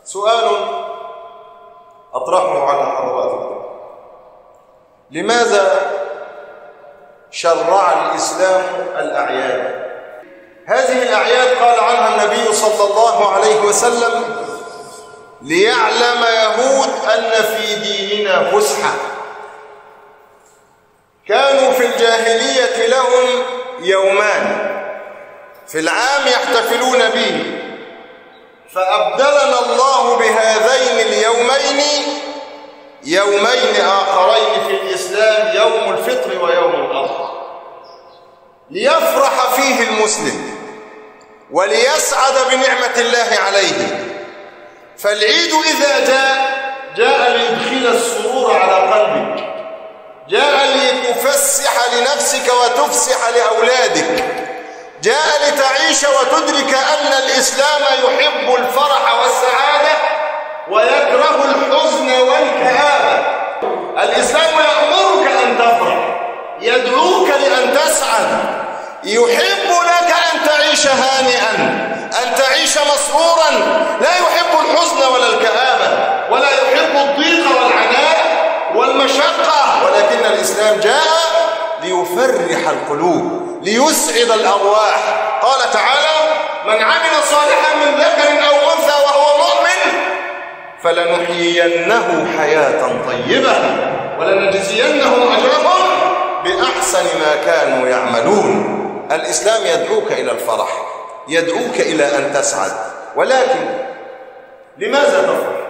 سؤال أطرحه على حضراتكم لماذا شرع الإسلام الأعياد هذه الأعياد قال عنها النبي صلى الله عليه وسلم ليعلم يهود أن في ديننا فسحة كانوا في الجاهلية لهم يومان في العام يحتفلون به فأبدلنا الله بهذين اليومين يومين آخرين في الإسلام يوم الفطر ويوم الأضحى ليفرح فيه المسلم وليسعد بنعمة الله عليه فالعيد إذا جاء جاء ليدخل السرور على قلبك جاء لتفسح لنفسك وتفسح لأولادك جاء لتعيش وتدرك أن الإسلام يحب الفرح والسعادة ويكره الحزن والكآبة الإسلام يأمرك أن تفرح يدعوك لأن تسعد يحب لك أن تعيش هانئا أن تعيش مسرورا لا يحب الحزن ولا الكآبة ولا يحب الضيق والعناء والمشقة ولكن الإسلام جاء ليفرح القلوب ليسعد الأرواح قال تعالى من عمل صالحا من ذكر أو أنثى وهو مؤمن فلنحيينه حياة طيبة ولنجزينهم أجرهم بأحسن ما كانوا يعملون الإسلام يدعوك إلى الفرح يدعوك إلى أن تسعد ولكن لماذا تفرح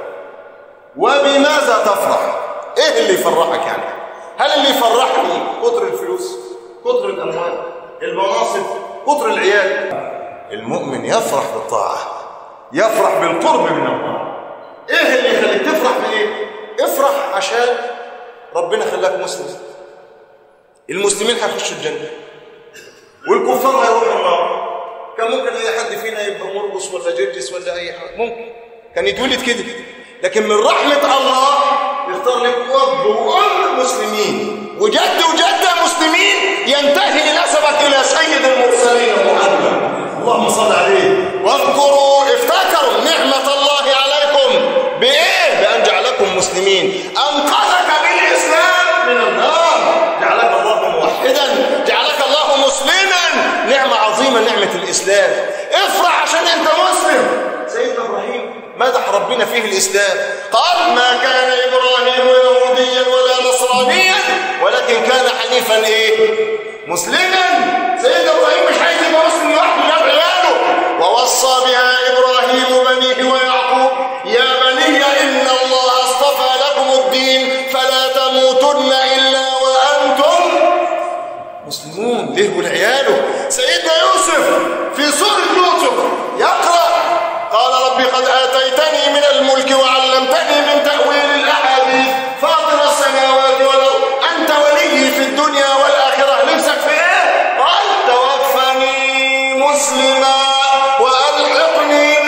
وبماذا تفرح إيه اللي يفرحك يعني هل اللي يفرحني كتر الفلوس كتر الأموال المناصب كتر العيال المؤمن يفرح بالطاعة يفرح بالقرب من الله ايه اللي يخليك تفرح بايه افرح عشان ربنا خلاك مسلم المسلمين هيخشوا الجنة والكفار هيروحوا النار كان ممكن اي حد فينا يبقى مرقص ولا جرجس ولا اي حاجه ممكن كان يتولد كده لكن من رحمه الله يختار لك اب وام مسلمين وجد وجده مسلمين ينتهي نسبك الى سيد المرسلين محمد اللهم صل عليه واذكروا افتكروا نعمه الله عليكم بايه بان جعلكم مسلمين انقذك بالاسلام من النار جعلك الله موحدا جعلك الله مسلما نعمه عظيمه نعمه الاسلام افرح عشان انت مسلم سيدنا ابراهيم مدح ربنا فيه الاسلام قال ما كان ابراهيم يهوديا ولا نصرانيا ولكن كان حنيفا ايه مسلما سيدنا ابراهيم مش عايز يبقى مسلم لوحده جاب عياله ووصى بها ابراهيم بنيه ويعقوب يا بني ان الله اصطفى لكم الدين فلا تموتن الا وانتم مسلمون ليه والعياله سيدنا يوسف في سوره يوسف يقرا قال ربي قد اتيتني من الملك وعلمتني من تاويل الاحاديث فاطر السماوات والارض انت ولي في الدنيا والاخره نفسك في ايه قال توفني مسلما والحقني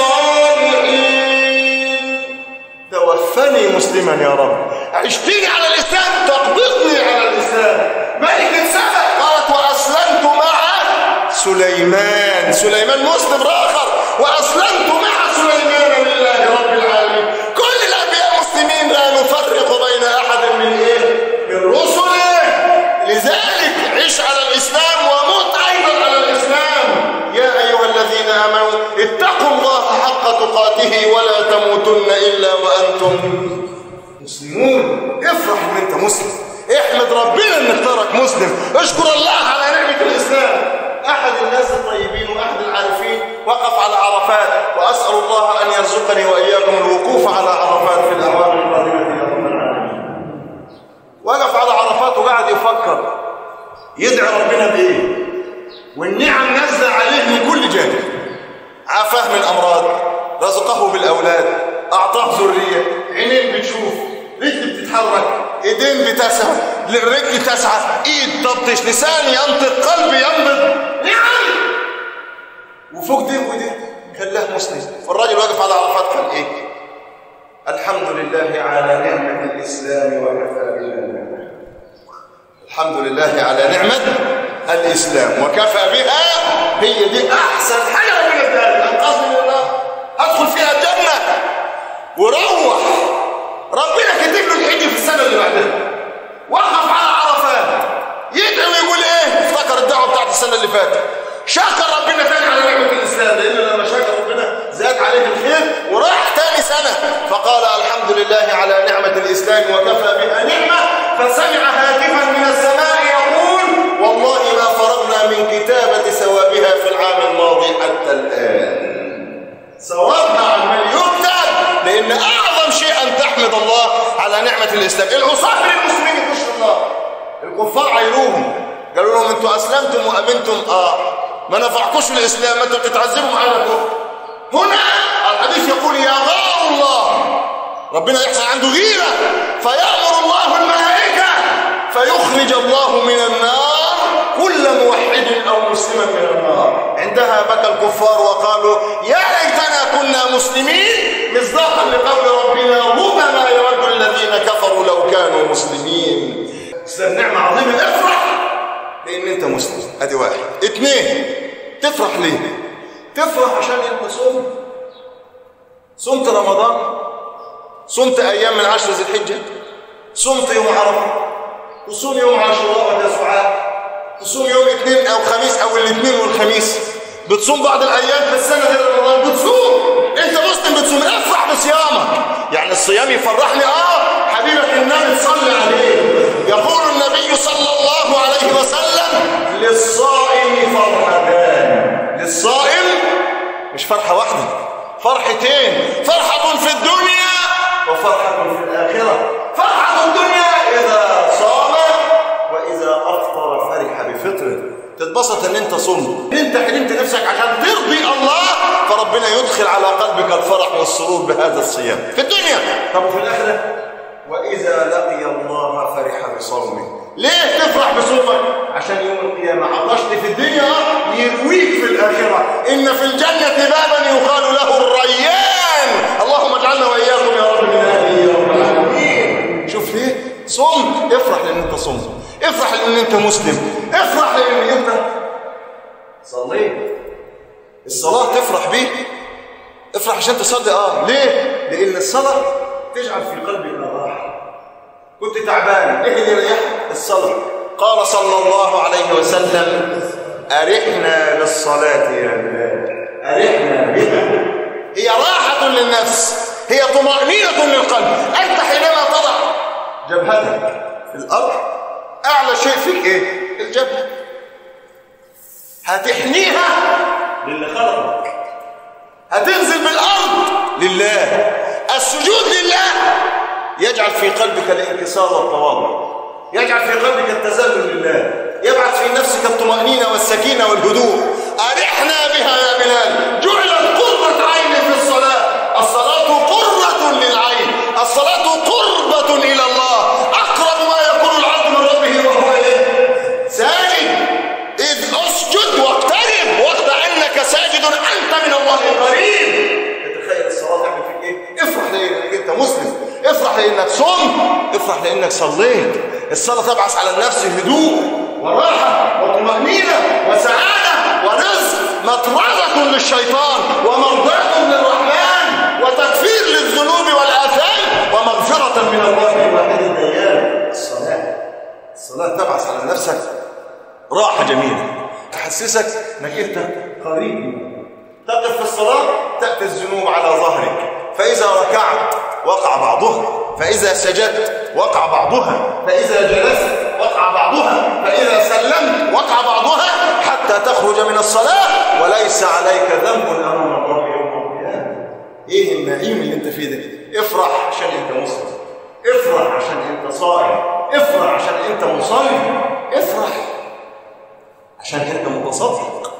بالصالحين توفني مسلما يا رب عشتني على الاسلام تقبضني على الاسلام ملكة سبع قالت واسلمت مع سليمان سليمان مسلم اخر واسلمت مع سليمان لله رب العالمين كل الانبياء مسلمين لا نفرق بين احد من ايه من رسله لذلك عش على الاسلام ومت ايضا على الاسلام يا ايها الذين امنوا اتقوا الله حق تقاته ولا تموتن الا وانتم مسلمون افرح ان انت مسلم احمد ربنا ان اختارك مسلم اشكر الله على نعمه الاسلام احد الناس الطيبين واحد العارفين وقف على عرفات واسال الله ان يرزقني واياكم الوقوف على عرفات في الاعوام القادمه يا رب العالمين وقف على عرفات وقعد يفكر يدعي ربنا بايه والنعم نزل عليه من كل جانب عافاه من الامراض رزقه بالاولاد اعطاه ذريه عينين بتشوف رجل بتتحرك ايدين بتسعى الرجل تسعى ايد تبطش لسان ينطق قلب ينبض نعم وفوق دي ودي خلاه مسلم فالراجل واقف على عرفات قال ايه الحمد لله على نعمة الإسلام وكفى بها نعمة الحمد لله على نعمة الإسلام وكفى بها هي دي أحسن حاجة من الدار أنقذني من النار أدخل فيها الجنة عملية الخير وراح تاني سنة فقال الحمد لله على نعمة الإسلام وكفى بها نعمة فسمع هاتفا من السماء يقول والله ما فرغنا من كتابة ثوابها في العام الماضي حتى الآن ثوابها عمال يكتب لأن أعظم شيء أن تحمد الله على نعمة الإسلام العصاة المسلمين يخشوا الله الكفار عيروهم قالوا لهم انتوا أسلمتم وأمنتم آه ما نفعكوش الإسلام ما انتوا بتتعذبوا معانا كفر هنا الحديث يقول يا غار الله ربنا يحصل عنده غيرة فيأمر الله الملائكة فيخرج الله من النار كل موحد أو مسلما من النار عندها بكى الكفار وقالوا يا ليتنا كنا مسلمين مصداقا لقول ربنا ربما يود الذين كفروا لو كانوا مسلمين اسلام نعمة عظيمة افرح لان انت مسلم ادي واحد اثنين تفرح ليه تفرح عشان انت صمت صمت رمضان صمت ايام من عشر ذي الحجه صمت يوم عرفه تصوم يوم عاشوراء وتسعاء تصوم يوم اثنين او خميس او الاثنين والخميس بتصوم بعض الايام في السنه غير رمضان بتصوم انت مسلم بتصوم افرح بصيامك يعني الصيام يفرحني اه حبيبك النبي تصلي عليه يقول النبي صلى الله عليه وسلم للصائم فرحتان للصائم مش فرحه واحده فرحتين فرحه في الدنيا وفرحه في الاخره فرحه الدنيا اذا صام واذا افطر فرح بفطره تتبسط ان انت صمت انت حلمت نفسك عشان ترضي الله فربنا يدخل على قلبك الفرح والسرور بهذا الصيام في الدنيا طب وفي الاخره واذا لقي الله فرح بصومه ليه تفرح بصومك عشان يوم القيامه عطشت في الدنيا يرويك في الاخره ان في الجنه بابا يقال له الريان اللهم اجعلنا واياكم يا رب من هذه يا رب العالمين شوف ليه صمت افرح لان انت صمت افرح لان انت مسلم افرح لان انت صليت الصلاه تفرح بيه افرح عشان تصلي اه ليه لان الصلاه تجعل في قلبك راحه كنت تعبان ايه اللي يريحك الصلاه قال صلى الله عليه وسلم ارحنا للصلاه يا بلال ارحنا بها هي راحه للنفس هي طمانينه للقلب انت حينما تضع جبهتك في الارض اعلى شيء فيك ايه الجبهه هتحنيها للي خلقك هتنزل بالارض لله السجود لله يجعل في قلبك الانكسار والتواضع يجعل في قلبك التذلل لله يبعث في نفسك الطمأنينة والسكينة والهدوء أرحنا بها يا بلال جعلت قرة عين في الصلاة الصلاة قرة للعين الصلاة قربة إلى الله أقرب ما يكون العبد من ربه وهو إيه؟ ساجد إذ أسجد واقترب وقت أنك ساجد أنت من الله قريب تتخيل الصلاة تعمل فيك إيه؟ افرح لأنك أنت مسلم افرح لأنك صمت افرح لأنك صليت الصلاة تبعث على النفس هدوء وراحة وطمأنينة وسعادة ورزق مطردة للشيطان ومرضاة للرحمن وتكفير للذنوب والآثام ومغفرة من الله الواحد الديان الصلاة الصلاة تبعث على نفسك راحة جميلة تحسسك انك انت قريب تقف في الصلاة تأتي الذنوب على ظهرك فإذا ركعت وقع بعضها فإذا سجدت وقع بعضها فإذا جلست وقع بعضها فإذا سلمت وقع بعضها حتى تخرج من الصلاة وليس عليك ذنب أمام الله يوم القيامة إيه النعيم اللي أنت فيه ده افرح عشان أنت مسلم افرح عشان أنت صائم افرح عشان أنت مصلي افرح عشان أنت متصدق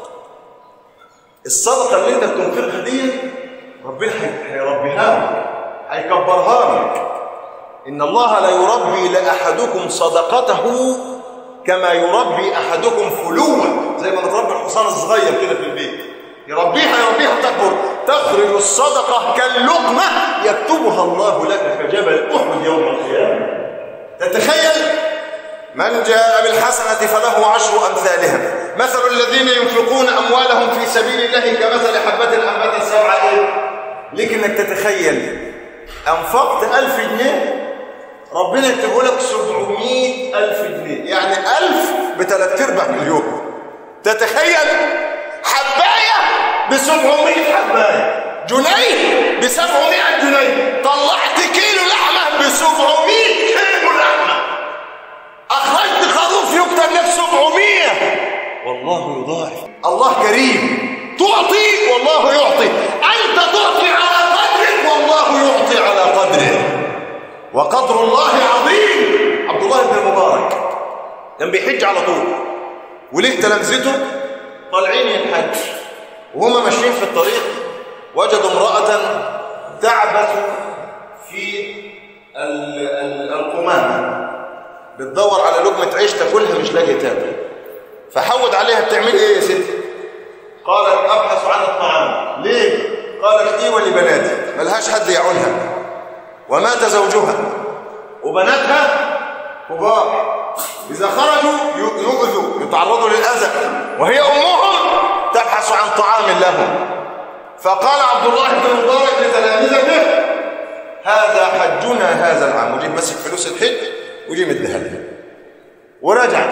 الصدقة اللي أنت بتنفقها دي ربنا هيربيها لك هيكبرها لك إن الله لا يربي لأحدكم صدقته كما يربي أحدكم فلوة زي ما بتربي الحصان الصغير كده في البيت يربيها يربيها تكبر تخرج الصدقة كاللقمة يكتبها الله لك كجبل أحد يوم القيامة تتخيل من جاء بالحسنة فله عشر أمثالها مثل الذين ينفقون أموالهم في سبيل الله كمثل حبة أنبتت سبع إيه؟ ليك إنك تتخيل أنفقت ألف جنيه ربنا يكتبه لك 700 ألف جنيه يعني ألف بثلاث أرباع مليون تتخيل حباية ب 700 حباية جنيه ب 700 جنيه طلعت كيلو لحمه ب 700 كيلو لحمه اخرجت خروف يكتب لك 700 والله يضاعف الله كريم تعطي والله يعطي انت تعطي على قدرك والله يعطي على قدره وقدر الله عظيم عبد الله بن المبارك كان بيحج على طول وليه تلامذته طالعين ينحج وهما ماشيين في الطريق وجدوا امرأة تعبث في ال- ال- القمامة بتدور على لقمة عيش تاكلها مش لاقي تاكل فحود عليها بتعمل ايه يا ستي قالت ابحث عن الطعام ليه قالت لي ولبناتي ملهاش حد يعولها ومات زوجها وبناتها كبار إذا خرجوا ي- يؤذوا يتعرضوا للأذى وهي أمهم تبحث عن طعام لهم فقال عبد الله بن المبارك لتلامذته هذا حجنا هذا العام وجيب مسك فلوس الحج وجيب مديها لها ورجع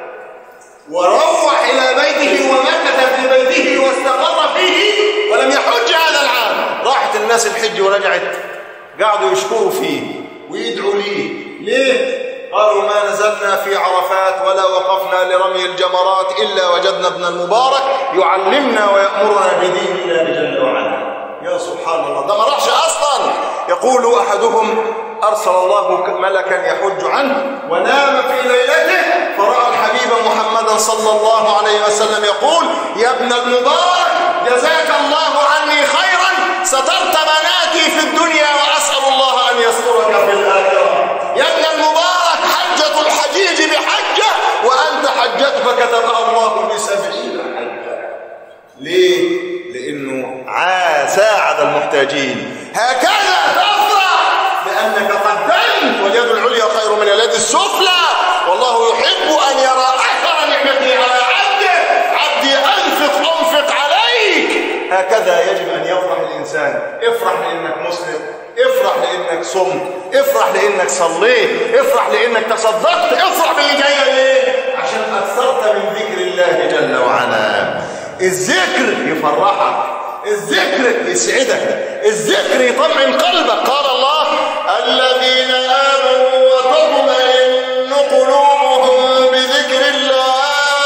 وروح إلى بيته ومكث في بيته واستقر فيه ولم يحج هذا العام راحت الناس الحج ورجعت قعدوا يشكروا فيه ويدعوا ليه ليه؟ قالوا ما نزلنا في عرفات ولا وقفنا لرمي الجمرات إلا وجدنا ابن المبارك يعلمنا ويأمرنا بدين الله جل وعلا يا سبحان الله ده ما راحش أصلا يقول أحدهم أرسل الله ملكا يحج عنه ونام في ليلته فرأى الحبيب محمدا صلى الله عليه وسلم يقول يا ابن المبارك جزاك الله عني خيرا سترت بناتي في الدنيا وأسأل الله أن يسترك في الآخرة يا ابن المبارك حجة الحجيج بحجة وأنت حجت فكتبها الله بسبعين حجة ليه؟ لأنه عا ساعد المحتاجين هكذا تفرح لأنك قدمت واليد العليا خير من اليد السفلى والله يحب أن يرى أثر نعمته على عبده عبدي أنفق أنفق عليك هكذا يجب أن يفرح الإنسان افرح لأنك مسلم افرح لأنك صمت افرح لأنك صليت افرح لأنك تصدقت افرح باللي جاي ليه عشان أكثرت من ذكر الله جل وعلا الذكر يفرحك الذكر يسعدك الذكر يطمئن قلبك قال الله الذين آمنوا وتطمئن قلوبهم بذكر الله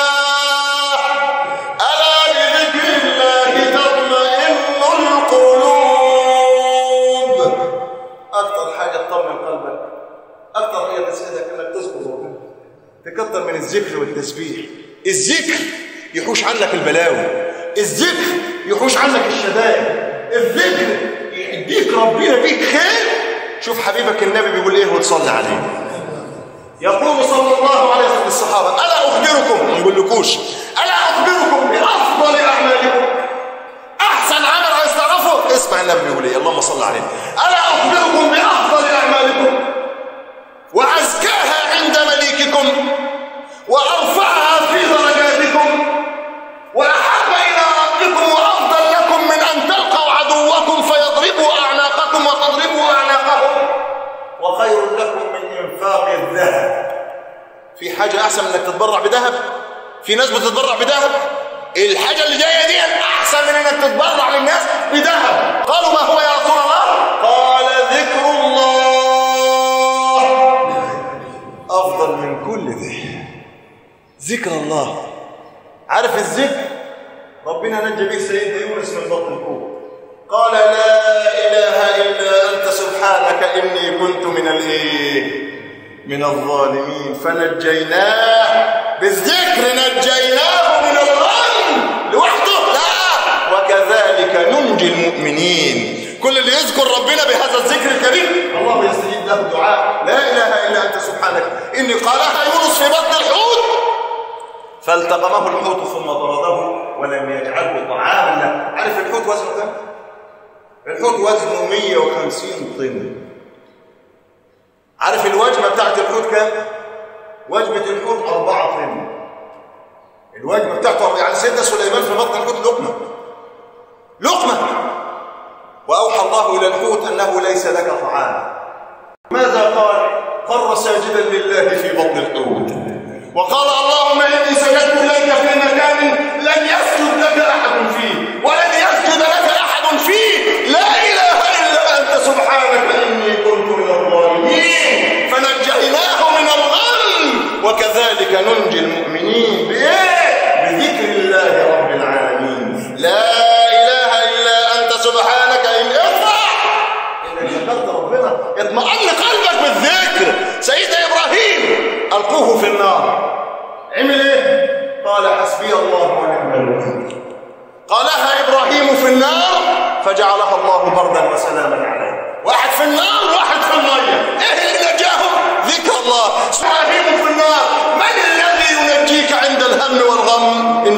ألا بذكر الله تطمئن القلوب أكثر حاجة تطمئن قلبك أكثر حاجة تسعدك أنك تذكر ربنا تكتر من الذكر والتسبيح الذكر يحوش عنك البلاوي الذكر يحوش عنك الشدائد الذكر يديك ربنا بيك خير شوف حبيبك النبي بيقول ايه وتصلي عليه يقول صلى الله عليه وسلم للصحابه الا اخبركم ما نقولكوش الا اخبركم بافضل اعمالكم احسن عمل عايز تعرفه اسمع النبي بيقول ايه اللهم صل عليه الا اخبركم بافضل اعمالكم وازكاها عند مليككم وارفعها في درجاتكم واحب الى ربكم وافضل لكم من ان تلقوا عدوكم فيضربوا اعناقكم وتضربوا اعناقهم وخير لكم من انفاق الذهب في حاجه احسن من انك تتبرع بذهب في ناس بتتبرع بذهب الحاجه اللي جايه دي احسن من انك تتبرع للناس بذهب قالوا ما هو يا رسول الله قال ذكر الله افضل من كل ده ذكر الله عارف الذكر ربنا نجى به سيدنا يونس من بطن الحوت قال لا اله الا انت سبحانك اني كنت من الايه من الظالمين فنجيناه بالذكر نجيناه من الغم لوحده لا وكذلك ننجي المؤمنين كل اللي يذكر ربنا بهذا الذكر الكريم الله يستجيب له الدعاء لا اله الا انت سبحانك اني قالها يونس في بطن الحوت فالتقمه الحوت ثم طرده ولم يجعله طعاما له عارف الحوت وزنه كم الحوت وزنه 150 طن عارف الوجبه بتاعت الحوت كام وجبه الحوت 4 طن الوجبه بتاعته يعني سيدنا سليمان في بطن الحوت لقمه لقمه واوحى الله الى الحوت انه ليس لك طعام ماذا قال خر ساجدا لله في بطن الحوت وقال اللهم اني سجدت اليك في مكان لن يسجد لك احد فيه ولن يسجد لك احد فيه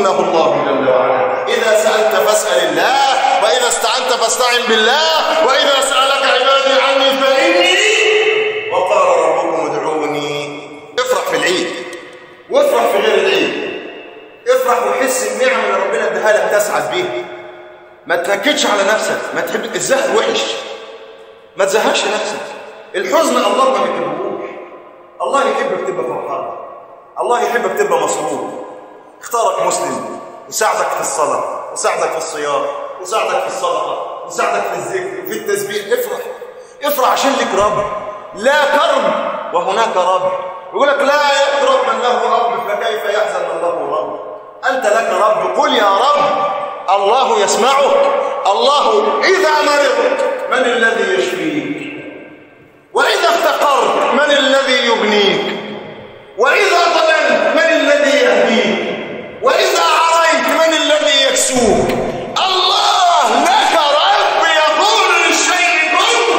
دونه الله جل وعلا إذا سألت فاسأل الله وإذا استعنت فاستعن بالله وإذا سألك عبادي عني فإني وقال ربكم ادعوني افرح في العيد وافرح في غير العيد افرح وحس النعم اللي ربنا اداها لك تسعد بيها ما تنكدش على نفسك ما تحب الزهق وحش ما تزهقش نفسك الحزن الله ما بيحبهوش الله يحبك تبقى فرحان الله يحبك تبقى مسرور اختارك مسلم يساعدك في الصلاة يساعدك في الصيام يساعدك في الصدقة يساعدك في الذكر في التسبيح افرح افرح عشان لك رب لا كرب وهناك رب يقول لك لا يكرم من له رب فكيف يحزن من له رب أنت لك رب قل يا رب الله يسمعك الله إذا مرضت من الذي يشفيك وإذا افتقرت من الذي يغنيك وإذا ضللت من الذي يهديك وإذا عريت من الذي يكسوك الله لك رب يقول للشيء كن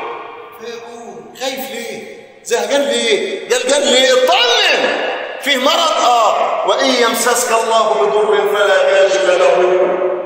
فيقول خايف ليه زهقان ليه قلقان ليه اطمن فيه مرض اه وإن يمسسك الله بضر فلا كاشف له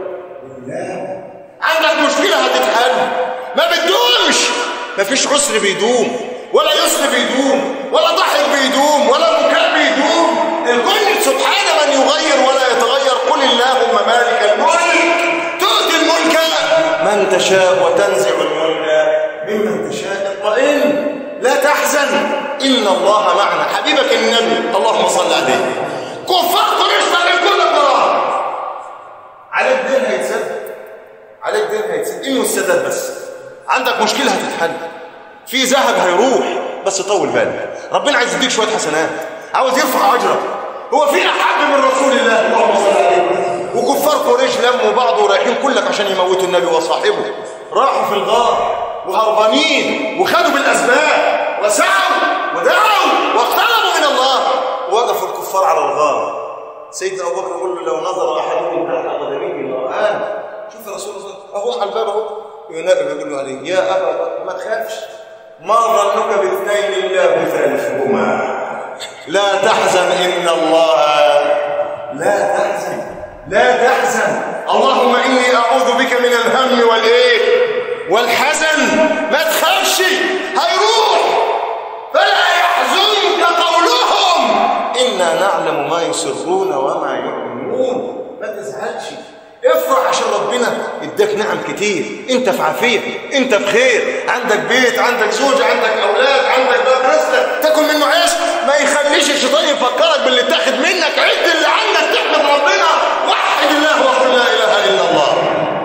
لا عندك مشكلة هتتحل ما بتدومش مفيش عسر بيدوم ولا يسر بيدوم ولا ضحك بيدوم ولا بكاء بيدوم الكل سبحانه من يغير ولا يتغير قل اللهم مالك الملك تؤتي الملك من تشاء وتنزع الملك ممن تشاء اطمئن لا تحزن إن الله معنا حبيبك النبي اللهم صل عليه كفار قريش من كل قرار عليك دين هيتسد عليك دين هيتسد إنه السداد بس عندك مشكلة هتتحل في ذهب هيروح بس طول بالك ربنا عايز يديك شويه حسنات عاوز يرفع اجرك هو في احد من رسول الله اللهم صل عليه وكفار قريش لموا بعض ورايحين كلك عشان يموتوا النبي وصاحبه راحوا في الغار وهربانين وخدوا بالاسباب وسعوا ودعوا واقتربوا من الله وقفوا الكفار على الغار سيدنا ابو بكر يقول له لو نظر احدكم تحت قدميه لرآن شوف يا رسول الله اهو على الباب اهو يقول له عليه يا ابا بكر ما تخافش ما ظنك باثنين الله ثالثهما لا تحزن ان الله لا تحزن لا تحزن اللهم اني اعوذ بك من الهم والايه والحزن ما تخافش هيروح فلا يحزنك قولهم انا نعلم ما يسرون وما يعلنون ما تزعلش افرح عشان ربنا اداك نعم كتير انت في عافيه انت بخير عندك بيت عندك زوجة عندك اولاد عندك باب رزق تاكل منه عيش ما يخليش الشيطان يفكرك باللي اتاخد منك عد اللي عندك تحمد ربنا وحد الله وقل لا اله الا الله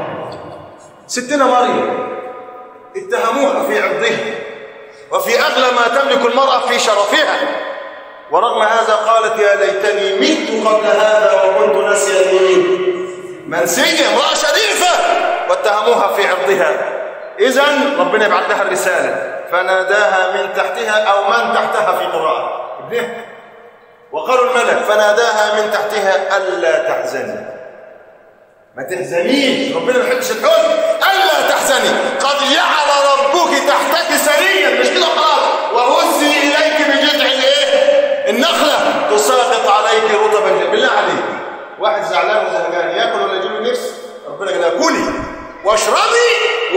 ستنا مريم اتهموها في عرضها وفي اغلى ما تملك المراه في شرفها ورغم هذا قالت يا ليتني مت قبل هذا وكنت نسيا منسية امرأة شريفة واتهموها في عرضها إذا ربنا يبعث لها الرسالة فناداها من تحتها أو من تحتها في قراءة ابنها وقالوا الملك فناداها من تحتها ألا تحزني ما تحزنيش ربنا ما يحبش الحزن ألا تحزني قد جعل ربك تحتك سريا مش كده خلاص وهزي إليك بجذع الايه النخلة تساقط عليك رطبا بالله عليك واحد زعلان وزهقان ياكل ولا يجيب له نفس ربنا قال لها كلي واشربي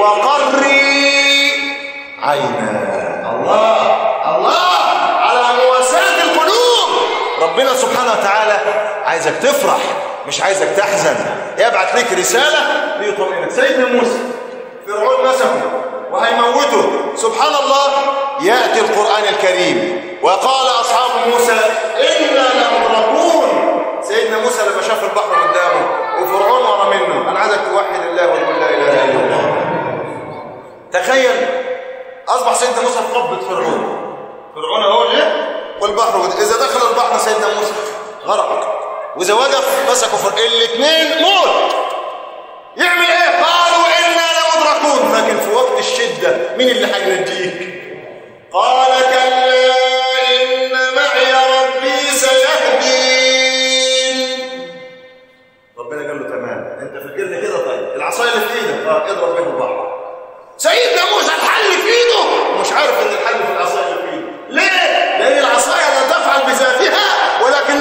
وقري عينا الله الله على مواساة القلوب ربنا سبحانه وتعالى عايزك تفرح مش عايزك تحزن يبعت لك رسالة ليطمئنك سيدنا موسى فرعون مسكه وهيموته سبحان الله يأتي القرآن الكريم وقال أصحاب موسى إنا لمدركون سيدنا موسى لما شاف البحر قدامه وفرعون ورا منه انا عايزك توحد الله وتقول لا اله الا الله تخيل اصبح سيدنا موسى في قبضه فرعون فرعون اهو جه والبحر قد... اذا دخل البحر سيدنا موسى غرق واذا وقف مسكوا فرعون الاثنين موت يعمل ايه قالوا انا لمدركون لكن في وقت الشده مين اللي هينجيك قال كلا ان معي ربي سيهدين ربنا قال له تمام انت فكرني كده طيب العصايه اللي في ايدك اه اضرب بيها البحر سيدنا موسى الحل في ايده مش عارف ان الحل في العصايه اللي في ايده ليه لان العصايه لا تفعل بذاتها ولكنها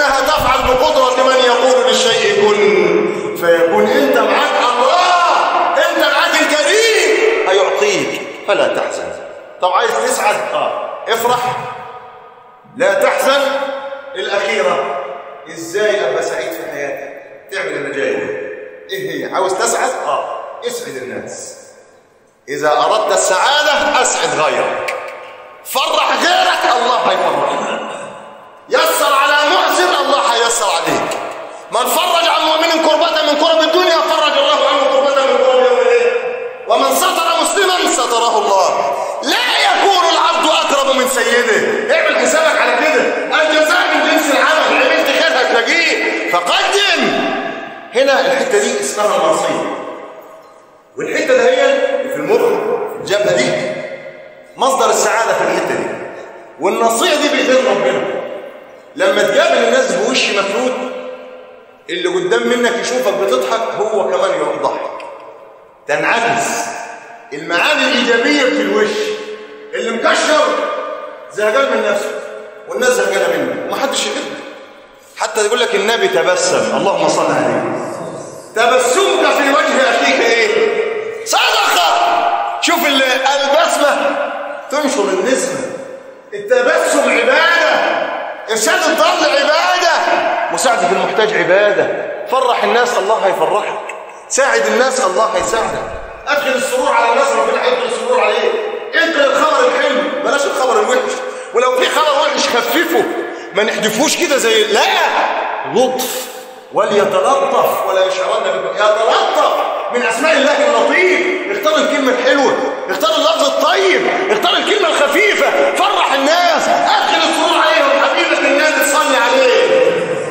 لأنها تفعل بقدرة من يقول للشيء كن فيكون أنت معاك الله أنت معاك الكريم هيعطيك فلا تحزن طب عايز تسعد اه افرح لا تحزن الأخيرة إزاي أبقى سعيد في حياتك تعمل النجاة إيه هي عاوز تسعد اه اسعد الناس إذا أردت السعادة أسعد غيرك فرح غيرك الله هيفرحك يسر على معسر الله هيسر عليك من فرج عن مؤمن كربة من كرب الدنيا فرج الله عنه كربة من كرب يوم الليل ومن ستر مسلما ستره الله لا يكون العبد أقرب من سيده اعمل حسابك على كده الجزاء من جنس العمل عملت خير هتلاقيه فقدم هنا الحتة دي اسمها المعصية والحتة ده هي في المخ في الجبهة دي مصدر السعادة في الحتة دي والنصيحة دي بإذن ربنا لما تقابل الناس بوش مفلوت اللي قدام منك يشوفك بتضحك هو كمان يروح ضحك تنعكس المعاني الإيجابية في الوش اللي مكشر زهقان من نفسه والناس زهقانة منه ومحدش يغد حتى يقول لك النبي تبسم اللهم صل عليه تبسمك في وجه أخيك إيه صدقة شوف البسمة تنشر النسمة التبسم عبادة إرشاد الضال عبادة مساعدة المحتاج عبادة فرح الناس الله هيفرحك ساعد الناس الله هيساعدك أدخل السرور على الناس ربنا هيدخل السرور عليه انقل الخبر الحلو بلاش الخبر الوحش ولو في خبر وحش خففه ما نحدفوش كده زي لا لطف وليتلطف ولا يشعرن بكم يتلطف من اسماء الله اللطيف اختار الكلمه الحلوه اختار اللفظ الطيب اختار الكلمه الخفيفه فرح الناس ادخل السرور عليهم حبيبك الناس تصلي عليه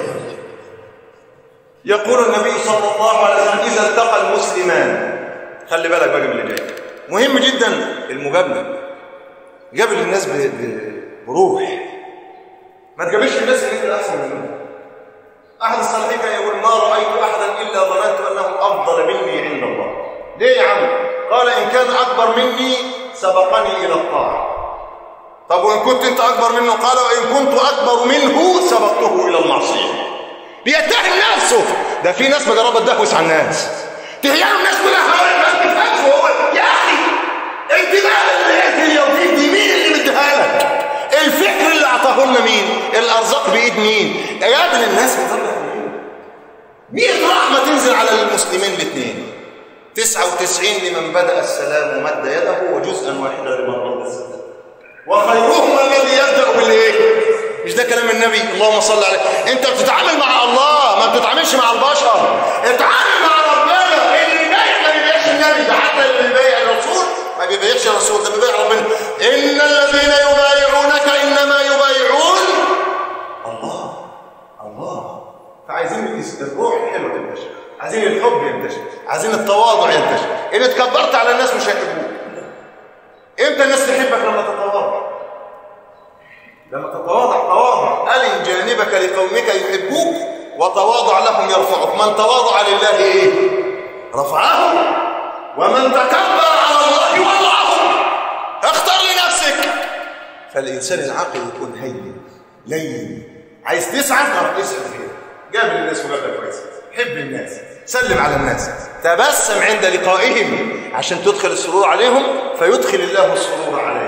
يقول النبي صلى الله عليه وسلم اذا التقى المسلمان خلي بالك بقى من اللي جاي مهم جدا المجابله جابل الناس ب... ب... بروح ما تجابلش الناس اللي انت احسن منهم احد الصالحين كان يقول ما رايت احدا الا ظننت انه افضل مني عند الله ليه يا عم قال ان كان اكبر مني سبقني الى الطاعه طب وان كنت انت اكبر منه قال وان كنت اكبر منه سبقته الى المعصيه بيتهم نفسه ده في ناس مجربه تدهوس على الناس تهيئوا الناس كلها حوالين ما تفهمش هو يا اخي انت بقى اللي اليومين دي مين اللي مديها لك الفكر اللي اعطاه لنا مين الارزاق بايد مين قابل الناس بطلع مين مين رحمه تنزل على المسلمين الاثنين 99 لمن بدا السلام ومد يده وجزءا واحدا لمن رد السلام وخيرهم الذي يبدا بالايه مش ده كلام النبي اللهم صل عليه انت بتتعامل مع الله ما بتتعاملش مع البشر اتعامل مع ربنا اللي بيبايع ما بيبيعش النبي ده حتى اللي بيبايع الرسول ما بيبيعش الرسول ده بيبيع ربنا ان الذين يبايعونك انما يبايعون الله الله فعايزين الروح الحلوه تنتشر عايزين الحب ينتشر عايزين التواضع ينتشر ان اتكبرت على الناس مش هيحبوك امتى الناس تحبك لما تتواضع لما تتواضع تواضع ألن جانبك لقومك يحبوك وتواضع لهم يرفعك من تواضع لله ايه رفعه ومن تكبر على الله وضعه اختر لنفسك فالإنسان العاقل يكون هين لين عايز تسعد طب اسعد خير قابل الناس وقابل كويس حب الناس سلم على الناس تبسم عند لقائهم عشان تدخل السرور عليهم فيدخل الله السرور عليك